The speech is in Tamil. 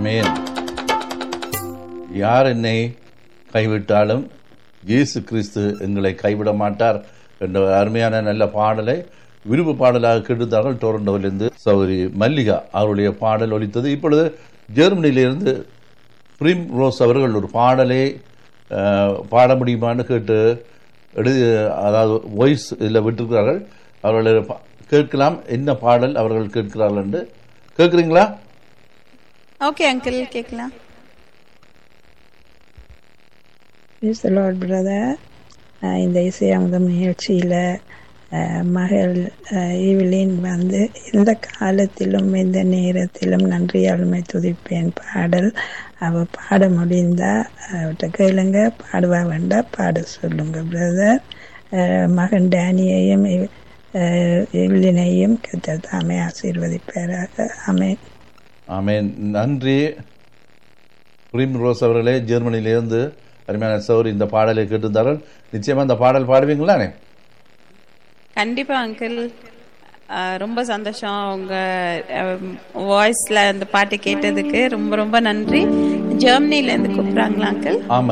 ஆமென் யார் என்னை கைவிட்டாலும் இயேசு கிறிஸ்து எங்களை கைவிட மாட்டார் என்ற அருமையான நல்ல பாடலை விருப்பு பாடலாக கெடுத்தார்கள் டொரண்டோவிலிருந்து சௌரி மல்லிகா அவருடைய பாடல் ஒலித்தது இப்பொழுது ஜெர்மனியிலிருந்து பிரிம் ரோஸ் அவர்கள் ஒரு பாடலை அஹ், பாட முடியுமான்னு கேட்டு எழுதி அதாவது வாய்ஸ் இதில் விட்டிருக்கிறார்கள் அவர்களை பா- கேட்கலாம் என்ன பாடல் அவர்கள் கேட்கிறார்கள் என்று கேட்குறீங்களா ஓகே அங்கிள் கேட்கலாம் Praise the Lord, brother. அஹ் இந்த இசை அமுதம் நிகழ்ச்சியில் மகள் அஹ், ஈவிலின் வந்து எந்த காலத்திலும் எந்த நேரத்திலும் நன்றியாளுமை துதிப்பேன் பாடல் அவ பாட முடிந்தா அவட்ட கேளுங்க பாடுவா வேண்டா பாட சொல்லுங்க பிரதர் மகன் டேனியையும் இவ்- அஹ், ஈவிலினையும் கத்தர் தாமே ஆசீர்வதிப்பாராக ஆமென் ஆமென் நன்றி பிரிம் ரோஸ் அவர்களே ஜெர்மனியிலிருந்து அருமையான சௌரி இந்த பாடலை கேட்டிருந்தார்கள் நிச்சயமா இந்த பாடல் பாடுவீங்களானே கண்டிப்பா அங்கிள் ரொம்ப சந்தோஷம் உங்க வாய்ஸ்ல அந்த பாட்டு கேட்டதுக்கு ரொம்ப ரொம்ப நன்றி ஜெர்மனில இருந்து கூப்பிடுறாங்களா அங்கிள் ஆமா